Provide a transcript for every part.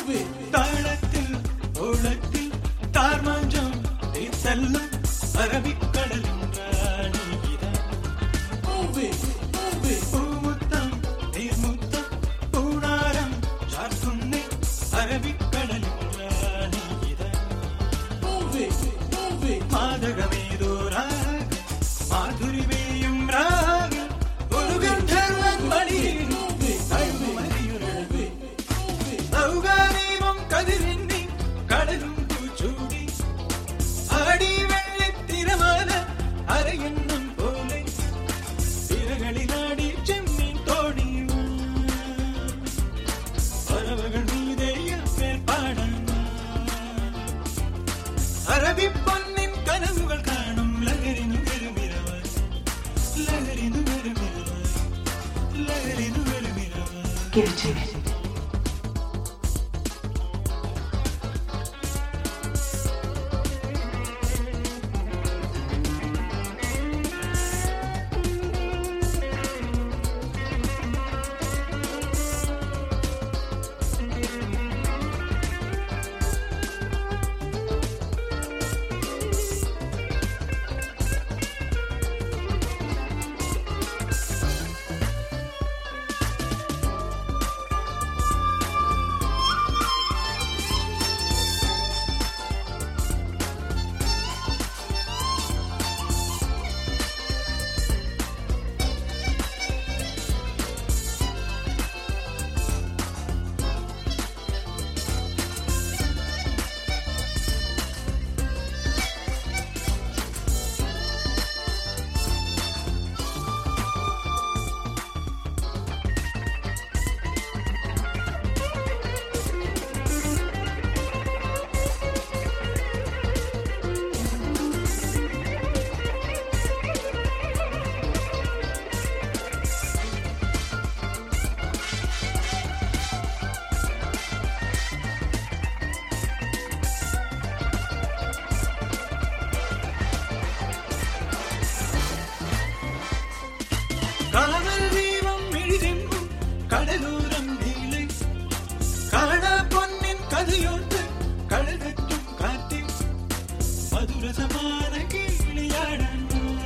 தாளத்தில் ஓளத்தில் தார்மாஞ்சம் செல்லும் அரபிக்கடலின் ராணியிதான் பூமுத்தம் நீர்முத்தம் பூணாரம் சார்த்துண்ணை அரபிக்கடலின் ராணியிதான் மாதகமேதோ ராக மாதுரி மேயும் ராக ஒரு கந்தர்வன் மடியில் தழுவு மலையுறவு சௌகாரீவம் கதிரின்னி கடலும் பூச்சூடி ஆடி வெள்ளி திரமான அரையண்ணம் போலே சிறகளில் ஆடி செம்மீன் தோணி பறவைகள் மீதே பேர் பாடணும் அரபி பொன்னின் கனவுகள் காணும் லகரினு வெறுமிரவர் லகரினு வெறுமிரவர் லகரினு வெறுமிரவர் Give it to me. காதல் தீபம் எழிதெம்பும் கடலோரம் நீலை காண பொன்னின் கதையோட்டு கழகற்றும் காற்றில் மதுரசமான கீழியாடன்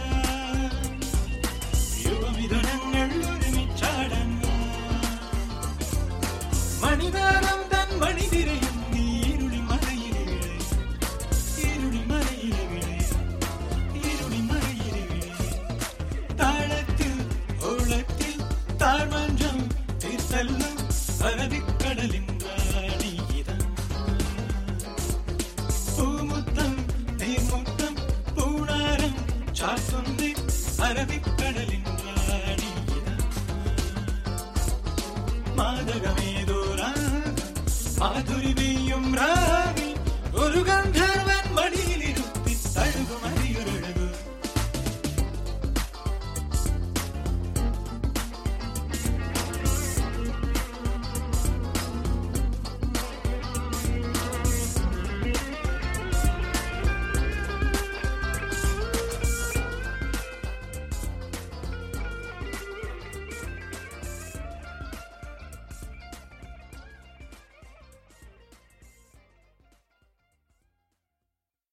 யுவமிதனங்கள் ஒருமிச்சாடன் மணிதாரம் தன் மணிதிரையும் நீ இருளி மலையிலே விழை இருளி மலையிலே விழை இருளி மலையிலே விழை தாளத்தில் ஓளத்தில் தாழ்மன்றம் தீர்த்தல்லும் அரபிக்கடலின் ராணியிதான் பூமுத்தம் நீர்முத்தம் பூணாரம் சாத்துந்தி அரபிக்கடலின் ராணியிதான் மாதகமேதோ ராகம் மாதுரி